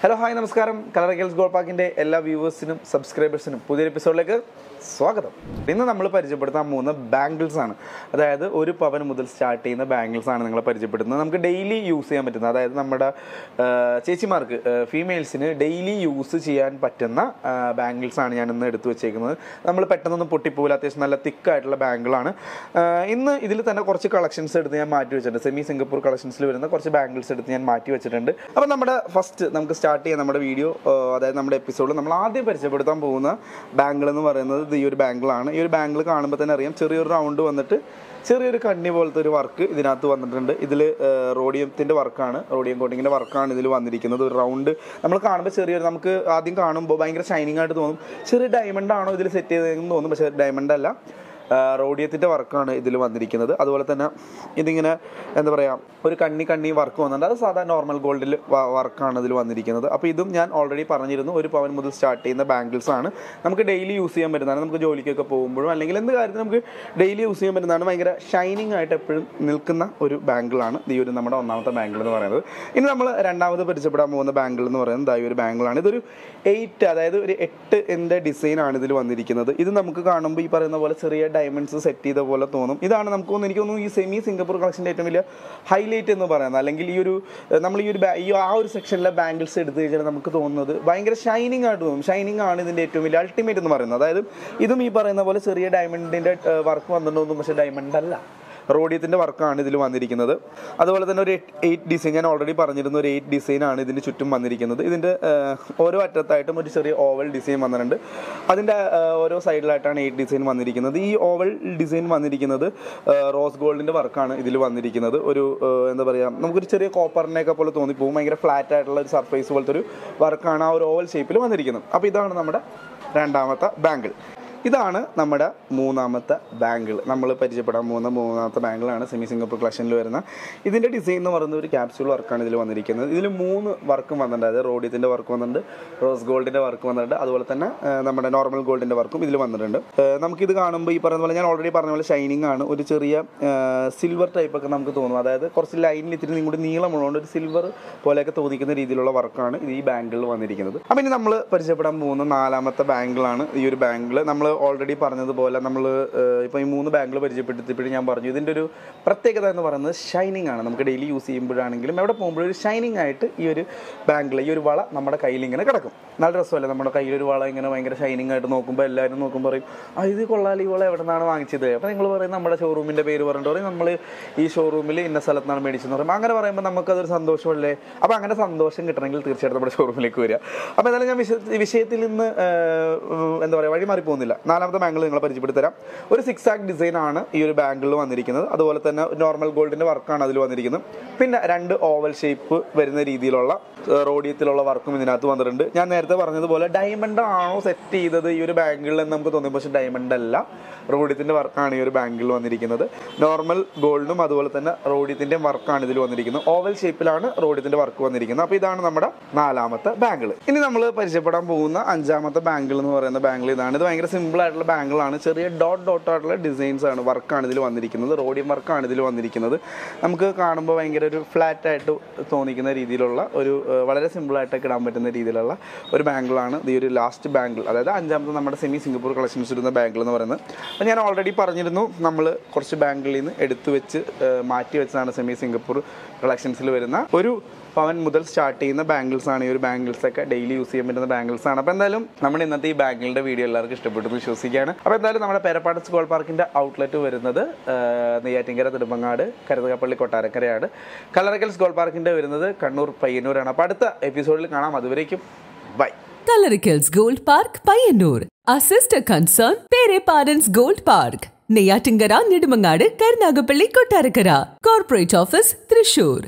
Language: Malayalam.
ഹലോ ഹായ് നമസ്കാരം കളർ ഗേൾസ് ഗോൾ പാക്കിൻ്റെ എല്ലാ വ്യൂവേഴ്സിനും സബ്സ്ക്രൈബേഴ്സിനും പുതിയൊരു എപ്പിസോഡിലേക്ക് സ്വാഗതം ഇന്ന് നമ്മൾ പരിചയപ്പെടുത്താൻ പോകുന്ന ബാംഗിൾസ് ആണ് അതായത് ഒരു പവൻ മുതൽ സ്റ്റാർട്ട് ചെയ്യുന്ന ബാംഗിൾസ് ആണ് നിങ്ങളെ പരിചയപ്പെടുത്തുന്നത് നമുക്ക് ഡെയിലി യൂസ് ചെയ്യാൻ പറ്റുന്ന അതായത് നമ്മുടെ ആ, ചേച്ചിമാർക്ക് ഫീമെയിൽസിന് ഡെയിലി യൂസ് ചെയ്യാൻ പറ്റുന്ന ബാംഗിൾസ് ആണ് ഞാൻ ഇന്ന് എടുത്തു വെച്ചേക്കുന്നത് നമ്മൾ പെട്ടെന്നൊന്നും പൊട്ടിപ്പോകില്ല അത്യാവശ്യം നല്ല തിക്കായിട്ടുള്ള ബാംഗിളാണ് ഇന്ന് ഇതിൽ തന്നെ കുറച്ച് കളക്ഷൻസ് എടുത്ത് ഞാൻ മാറ്റി വെച്ചിട്ടുണ്ട് സെമി സിംഗപ്പൂർ കളക്ഷൻസിൽ വരുന്ന കുറച്ച് ബാംഗിൾസ് എടുത്ത് ഞാൻ മാറ്റി വെച്ചിട്ടുണ്ട് അപ്പോൾ നമ്മുടെ ഫസ്റ്റ് നമുക്ക് സ്റ്റാർട്ട് ചെയ്യാം നമ്മുടെ വീഡിയോ അതായത് നമ്മുടെ എപ്പിസോഡിൽ നമ്മൾ ആദ്യം പരിചയപ്പെടുത്താൻ പോകുന്ന ബാംഗിൾ എന്ന് പറയുന്നത് ഇത് ഈ ഒരു ബാംഗിളാണ് ഈ ഒരു ബാംഗിൾ കാണുമ്പോൾ തന്നെ അറിയാം ചെറിയൊരു റൗണ്ട് വന്നിട്ട് ചെറിയൊരു കണ്ണി പോലത്തെ ഒരു വർക്ക് ഇതിനകത്ത് വന്നിട്ടുണ്ട് ഇതിൽ റോഡിയത്തിൻ്റെ വർക്കാണ് റോഡിയം കോട്ടിങ്ങിൻ്റെ വർക്കാണ് ഇതിൽ വന്നിരിക്കുന്നത് ഒരു റൗണ്ട് നമ്മൾ കാണുമ്പോൾ ചെറിയൊരു നമുക്ക് ആദ്യം കാണുമ്പോൾ ഭയങ്കര ഷൈനിങ് ആയിട്ട് തോന്നും ചെറിയ ഡയമണ്ട് ആണോ ഇതിൽ സെറ്റ് ചെയ്തതെന്ന് തോന്നും പക്ഷേ ഡയമണ്ട് അല്ല റോഡിയത്തിൻ്റെ വർക്കാണ് ഇതിൽ വന്നിരിക്കുന്നത് അതുപോലെ തന്നെ ഇതിങ്ങനെ എന്താ പറയുക ഒരു കണ്ണി കണ്ണി വർക്ക് വന്നിട്ടുണ്ട് അത് സാധാരണ നോർമൽ ഗോൾഡിൽ വർക്കാണ് ഇതിൽ വന്നിരിക്കുന്നത് അപ്പോൾ ഇതും ഞാൻ ഓൾറെഡി പറഞ്ഞിരുന്നു ഒരു പവൻ മുതൽ സ്റ്റാർട്ട് ചെയ്യുന്ന ബാംഗിൾസ് ആണ് നമുക്ക് ഡെയിലി യൂസ് ചെയ്യാൻ പറ്റുന്നതാണ് നമുക്ക് ജോലിക്കൊക്കെ പോകുമ്പോഴും അല്ലെങ്കിൽ എന്ത് കാര്യത്തിനും നമുക്ക് ഡെയിലി യൂസ് ചെയ്യാൻ പറ്റുന്നതാണ് ഭയങ്കര ഷൈനിങ് ആയിട്ട് എപ്പോഴും നിൽക്കുന്ന ഒരു ബാംഗിളാണ് ഈ ഒരു നമ്മുടെ ഒന്നാമത്തെ ബാംഗിൾ എന്ന് പറയുന്നത് ഇനി നമ്മൾ രണ്ടാമത് പരിചയപ്പെടാൻ പോകുന്ന ബാംഗിൾ എന്ന് പറയുന്നത് ദാ ഈ ഒരു ബാംഗിളാണ് ഇതൊരു എയ്റ്റ് അതായത് ഒരു എട്ട് എൻ്റെ ഡിസൈനാണ് ഇതിൽ വന്നിരിക്കുന്നത് ഇത് നമുക്ക് കാണുമ്പോൾ ഈ പറയുന്ന പോലെ ചെറിയ ഡയമണ്ട്സ് സെറ്റ് ചെയ്ത പോലെ തോന്നും ഇതാണ് നമുക്ക് തോന്നുന്നു എനിക്ക് തോന്നുന്നു ഈ സെമി സിംഗപ്പൂർ കളക്ഷൻ്റെ ഏറ്റവും വലിയ ഹൈലൈറ്റ് എന്ന് പറയുന്നത് അല്ലെങ്കിൽ ഈ ഒരു ഏഹ്, നമ്മൾ ഈ ഒരു ബാ- ഈ ആ ഒരു സെക്ഷനിലെ ബാംഗിൾസ് എടുത്തു കഴിഞ്ഞാൽ നമുക്ക് തോന്നുന്നത് ഭയങ്കര ഷൈനിങ് ആയിട്ട് തോന്നും ഷൈനിങ് ആണ് ഇതിൻ്റെ ഏറ്റവും വലിയ അൾട്ടിമേറ്റ് എന്ന് പറയുന്നത് അതായത് ഇതും ഈ പറയുന്ന പോലെ ചെറിയ ഡയമണ്ടിൻ്റെ വർക്ക് വന്നിട്ടുണ്ടോന്നും പക്ഷേ ഡയമണ്ട് അല്ല റോഡിയത്തിൻ്റെ വർക്കാണ് ഇതിൽ വന്നിരിക്കുന്നത് അതുപോലെ തന്നെ ഒരു എയ്റ്റ് ഡിസൈൻ ഞാൻ ഓൾറെഡി പറഞ്ഞിരുന്ന ഒരു എയ്റ്റ് ഡിസൈൻ ആണ് ഇതിന് ചുറ്റും വന്നിരിക്കുന്നത് ഇതിൻ്റെ ഏഹ്, ഓരോ അറ്റത്തായിട്ടും ഒരു ചെറിയ ഓവൽ ഡിസൈൻ വന്നിട്ടുണ്ട് അതിൻ്റെ ഏഹ്, ഓരോ സൈഡിലായിട്ടാണ് എയ്റ്റ് ഡിസൈൻ വന്നിരിക്കുന്നത് ഈ ഓവൽ ഡിസൈൻ വന്നിരിക്കുന്നത് ഏഹ്, റോസ് ഗോൾഡിൻ്റെ വർക്കാണ് ഇതിൽ വന്നിരിക്കുന്നത് ഒരു ഏഹ്, എന്താ പറയുക നമുക്കൊരു ചെറിയ കോപ്പറിനെയൊക്കെ പോലെ തോന്നിപ്പോകും ഭയങ്കര ഫ്ലാറ്റ് ആയിട്ടുള്ള ഒരു സർഫേസ് പോലത്തെ ഒരു വർക്കാണ് ആ ഒരു ഓവൽ ഷേപ്പിൽ വന്നിരിക്കുന്നത് അപ്പോൾ ഇതാണ് നമ്മുടെ രണ്ടാമത്തെ ബാങ്കിൾ ഇതാണ് നമ്മുടെ മൂന്നാമത്തെ ബാങ്കിൾ നമ്മൾ പരിചയപ്പെടാൻ പോകുന്ന മൂന്നാമത്തെ ബാങ്കിളാണ് സെമി സിംഗപ്പൂർ കളക്ഷനിൽ വരുന്ന ഇതിൻ്റെ ഡിസൈൻ എന്ന് പറയുന്ന ഒരു ക്യാപ്സ്യൂൾ വർക്കാണ് ഇതിൽ വന്നിരിക്കുന്നത് ഇതിൽ മൂന്ന് വർക്കും വന്നിട്ടുണ്ട് അതായത് റോഡിയത്തിൻ്റെ വർക്ക് വന്നിട്ടുണ്ട് റോസ് ഗോൾഡിൻ്റെ വർക്ക് വന്നിട്ടുണ്ട് അതുപോലെ തന്നെ ആ, നമ്മുടെ നോർമൽ ഗോൾഡിൻ്റെ വർക്കും ഇതിൽ വന്നിട്ടുണ്ട് ആ, നമുക്കിത് കാണുമ്പോൾ ഈ പറയുന്ന പോലെ ഞാൻ ഓൾറെഡി പറഞ്ഞ പോലെ ഷൈനിങ് ആണ് ഒരു ചെറിയ സിൽവർ ടൈപ്പ് ഒക്കെ നമുക്ക് തോന്നും അതായത് കുറച്ച് ലൈനിൽ ഇത്തിരി കൂടി നീളമുള്ളതുകൊണ്ട് ഒരു സിൽവർ പോലെയൊക്കെ തോന്നിക്കുന്ന രീതിയിലുള്ള വർക്കാണ് ഈ ബാങ്കിളിൽ വന്നിരിക്കുന്നത് അപ്പം ഇനി നമ്മൾ പരിചയപ്പെടാൻ പോകുന്ന നാലാമത്തെ ബാങ്കിളാണ് ഈ ഒരു ബാങ്കിൾ നമ്മൾ ഓൾറെഡി പറഞ്ഞതുപോലെ നമ്മൾ ഇപ്പോൾ ഈ മൂന്ന് ബാങ്കിൾ പരിചയപ്പെടുത്തിയപ്പോഴും ഞാൻ പറഞ്ഞു ഇതിൻ്റെ ഒരു പ്രത്യേകത എന്ന് പറയുന്നത് ഷൈനിങ് ആണ് നമുക്ക് ഡെയിലി യൂസ് ചെയ്യുമ്പോഴാണെങ്കിലും എവിടെ പോകുമ്പോഴും ഒരു ഷൈനിങ് ആയിട്ട് ഈ ഒരു ബാങ്കിൾ ഈ ഒരു വള നമ്മുടെ കയ്യിൽ ഇങ്ങനെ കിടക്കും നല്ല രസമല്ലേ നമ്മുടെ കയ്യിൽ ഒരു വള ഇങ്ങനെ ഭയങ്കര ഷൈനിങ് ആയിട്ട് നോക്കുമ്പോൾ എല്ലാവരും നോക്കുമ്പോൾ പറയും ആ ഇത് കൊള്ളാൽ ഈ വള എവിടെ നിന്നാണ് വാങ്ങിച്ചത് അപ്പോൾ നിങ്ങൾ പറയും നമ്മുടെ ഷോറൂമിൻ്റെ പേര് പറഞ്ഞിട്ട് പറയും നമ്മൾ ഈ ഷോറൂമിൽ ഇന്ന സ്ഥലത്ത് നിന്നാണ് മേടിച്ചെന്ന് പറയും അങ്ങനെ പറയുമ്പോൾ നമുക്കതൊരു സന്തോഷമല്ലേ അപ്പോൾ അങ്ങനെ സന്തോഷം കിട്ടണമെങ്കിൽ തീർച്ചയായിട്ടും നമ്മുടെ ഷോറൂമിലേക്ക് വരിക അപ്പോൾ എന്തായാലും ഞാൻ വിഷയ ഈ വിഷയത്തിൽ നിന്ന് ഏഹ്, എന്താ പറയുക വഴി മാറി പോകുന്നില്ല നാലാമത്തെ ബാങ്കിൾ നിങ്ങളെ പരിചയപ്പെടുത്തി തരാം ഒരു സിക്സ് ആക്ക് ഡിസൈൻ ആണ് ഈ ഒരു ബാങ്കിളിൽ വന്നിരിക്കുന്നത് അതുപോലെ തന്നെ നോർമൽ ഗോൾഡിൻ്റെ വർക്കാണ് അതിൽ വന്നിരിക്കുന്നത് പിന്നെ രണ്ട് ഓവൽ ഷേപ്പ് വരുന്ന രീതിയിലുള്ള ഏഹ്, റോഡിയത്തിലുള്ള വർക്കും ഇതിനകത്ത് വന്നിട്ടുണ്ട് ഞാൻ നേരത്തെ പറഞ്ഞതുപോലെ ഡയമണ്ട് ആണോ സെറ്റ് ചെയ്തത് ഈ ഒരു ബാങ്കിളിൽ എന്ന് നമുക്ക് തോന്നി പക്ഷേ ഡയമണ്ട് അല്ല റോഡിയത്തിൻ്റെ വർക്കാണ് ഈ ഒരു ബാങ്കിളിൽ വന്നിരിക്കുന്നത് നോർമൽ ഗോൾഡും അതുപോലെ തന്നെ റോഡിയത്തിൻ്റെ വർക്കാണ് ഇതിൽ വന്നിരിക്കുന്നത് ഓവൽ ഷേപ്പിലാണ് റോഡിയത്തിൻ്റെ വർക്ക് വന്നിരിക്കുന്നത് അപ്പോൾ ഇതാണ് നമ്മുടെ നാലാമത്തെ ബാങ്കിൾ ഇനി നമ്മൾ പരിചയപ്പെടാൻ പോകുന്ന അഞ്ചാമത്തെ ബാങ്കിൾ എന്ന് പറയുന്ന ബാങ്കിൾ ഇതാണ് ഇത് ഭയങ്കര സിമ്പിൾ ആയിട്ടുള്ള ബാങ്കിളാണ് ചെറിയ ഡോട്ട് ഡോട്ട് ആയിട്ടുള്ള ഡിസൈൻസ് ആണ് വർക്കാണ് ഇതിൽ വന്നിരിക്കുന്നത് റോഡിയം വർക്കാണ് ഇതിൽ വന്നിരിക്കുന്നത് നമുക്ക് കാണുമ്പോൾ ഭയങ്കര ഒരു ഫ്ലാറ്റ് ആയിട്ട് തോന്നിക്കുന്ന രീതിയിലുള്ള ഒരു ഏഹ്, വളരെ സിമ്പിൾ ആയിട്ടൊക്കെ ഇടാൻ പറ്റുന്ന രീതിയിലുള്ള ഒരു ബാങ്കിളാണ് ഈ ഒരു ലാസ്റ്റ് ബാങ്കിൾ അതായത് അഞ്ചാമത്തെ നമ്മുടെ സെമി സിംഗപ്പൂർ കളക്ഷൻസ് ഇടുന്ന ബാങ്കിൾ എന്ന് പറയുന്നത് അപ്പോൾ ഞാൻ ഓൾറെഡി പറഞ്ഞിരുന്നു നമ്മൾ കുറച്ച് ബാങ്കിളിൽ നിന്ന് എടുത്തു വെച്ച് ഏഹ്, മാറ്റി വെച്ചതാണ് സെമി സിംഗപ്പൂർ കളക്ഷൻസിൽ വരുന്ന ഒരു പവൻ മുതൽ സ്റ്റാർട്ട് ചെയ്യുന്ന ബാംഗിൾസ് ആണ് ഈ ഒരു ബാംഗിൾസ് ഒക്കെ ഡെയിലി യൂസ് ചെയ്യാൻ പറ്റുന്ന ബാംഗിൾസ് ആണ് അപ്പോൾ എന്തായാലും നമ്മുടെ ഇന്നത്തെ ഈ ബാംഗിളിൻ്റെ വീഡിയോ എല്ലാവർക്കും ഇഷ്ടപ്പെട്ടു എന്ന് വിശ്വസിക്കുകയാണ് അപ്പോൾ എന്തായാലും നമ്മുടെ പേരപ്പാട് സ്കോൾ പാർക്കിൻ്റെ ഔട്ട്ലെറ്റ് വരുന്നത് ആ, നെയ്യാറ്റിൻകര നെടുമ്പങ്ങാട് കരുതകപ്പള്ളി കൊട്ടാരക്കരയാണ് കല്ലറക്കൽ സ്കോൾ പാർക്കിൻ്റെ വരുന്നത് കണ്ണൂർ പയ്യന്നൂരാണ് അപ്പോൾ അടുത്ത എപ്പിസോഡിൽ കാണാം അതുവരേക്കും bye Coloricals Gold Park, Payyanur. Our sister concern, Pere Parents Gold Park. Neyyattinkara Nedumangad Karunagappally Kottarakkara corporate office Thrissur